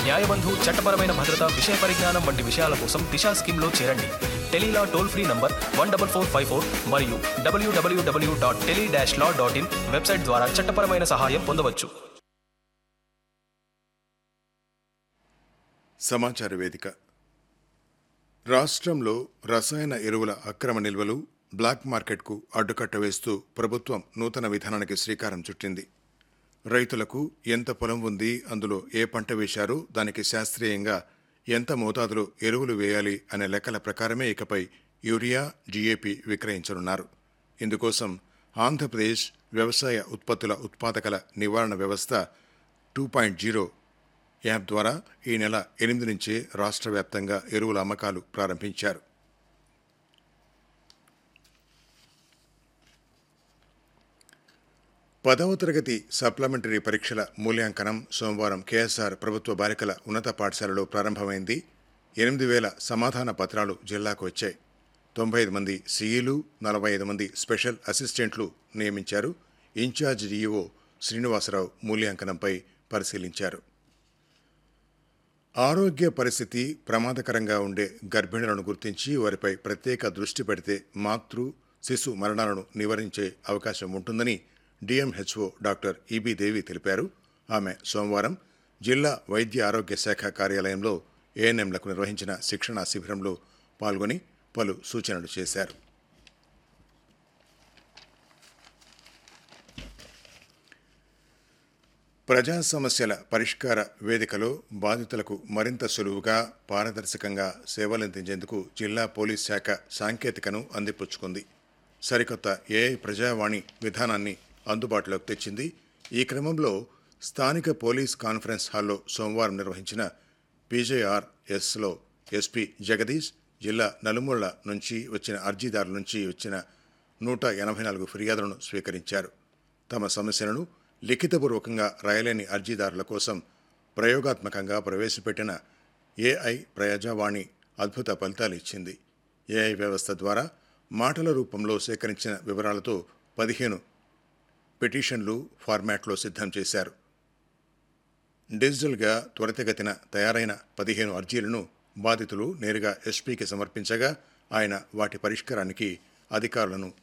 న్యాయబంధు చట్టపరమైన భద్రత విషయ పరిజ్ఞానం వంటి విషయాల కోసం దిశా స్కీమ్లో చేరండి tele law toll free number one double four five four మరియు W W W dot tele dash law dot in website ద్వారా చట్టపరమైన సహాయం పొందవచ్చు సమాచార వేదిక రాష్ట్రంలో రసాయన ఎరువుల అక్రమ నిల్వలు బ్లాక్ మార్కెట్కు అడ్డుకట్ట వేస్తూ ప్రభుత్వం నూతన విధానానికి శ్రీకారం చుట్టింది రైతులకు ఎంత పొలం ఉంది అందులో ఏ పంట వేశారో దానికి శాస్త్రీయంగా ఎంత మోతాదులో ఎరువులు వేయాలి అనే లెక్కల ప్రకారమే ఇకపై యూరియా జీఏపీ విక్రయించనున్నారు ఇందుకోసం ఆంధ్రప్రదేశ్ వ్యవసాయ ఉత్పత్తుల ఉత్పాదకల నివారణ వ్యవస్థ టూ పాయింట్ జీరో యాప్ ద్వారా ఈ నెల ఎనిమిది నుంచే రాష్ట్ర వ్యాప్తంగా ఎరువుల అమ్మకాలు ప్రారంభించారు పదవ తరగతి సప్లిమెంటరీ పరీక్షల మూల్యాంకనం సోమవారం కేఎస్ఆర్ ప్రభుత్వ బాలికల ఉన్నత పాఠశాలలో ప్రారంభమైంది ఎనిమిది వేల సమాధాన పత్రాలు జిల్లాకు వచ్చాయి తొంభై ఐదు మంది సీఈలు నలభై ఐదు మంది స్పెషల్ అసిస్టెంట్లు నియమించారు ఇన్ఛార్జ్ డిఈఓ శ్రీనివాసరావు మూల్యాంకనంపై పరిశీలించారు ఆరోగ్య పరిస్థితి ప్రమాదకరంగా ఉండే గర్భిణులను గుర్తించి వారిపై ప్రత్యేక దృష్టి పెడితే మాతృ శిశు మరణాలను నివారించే అవకాశం ఉంటుందని డిఎంహెచ్ఓ డాక్టర్ ఈబీ దేవి తెలిపారు ఆమె సోమవారం జిల్లా వైద్య ఆరోగ్య శాఖ కార్యాలయంలో ఏఎన్ఎంలకు నిర్వహించిన శిక్షణా శిబిరంలో పాల్గొని పలు సూచనలు చేశారు ప్రజా సమస్యల పరిష్కార వేదికలో బాధితులకు మరింత సులువుగా పారదర్శకంగా సేవలందించేందుకు జిల్లా పోలీస్ శాఖ సాంకేతికను అందిపుచ్చుకుంది సరికొత్త ఏఐ ప్రజావాణి విధానాన్ని అందుబాటులోకి తెచ్చింది ఈ క్రమంలో స్థానిక పోలీస్ కాన్ఫరెన్స్ హాల్లో సోమవారం నిర్వహించిన పీజేఆర్ ఎస్లో ఎస్పీ జగదీష్ జిల్లా నలుమూళ్ల నుంచి వచ్చిన అర్జీదారుల నుంచి వచ్చిన నూట ఎనభై నాలుగు ఫిర్యాదులను స్వీకరించారు తమ సమస్యలను లిఖితపూర్వకంగా రాయలేని అర్జీదారుల కోసం ప్రయోగాత్మకంగా ప్రవేశపెట్టిన ఏఐ ప్రజావాణి అద్భుత ఫలితాలు ఇచ్చింది ఏఐ వ్యవస్థ ద్వారా మాటల రూపంలో సేకరించిన వివరాలతో పదిహేను పిటిషన్లు ఫార్మాట్లో సిద్ధం చేశారు డిజిటల్గా త్వరితగతిన తయారైన పదిహేను అర్జీలను బాధితులు నేరుగా ఎస్పీకి సమర్పించగా ఆయన వాటి పరిష్కారానికి అధికారులను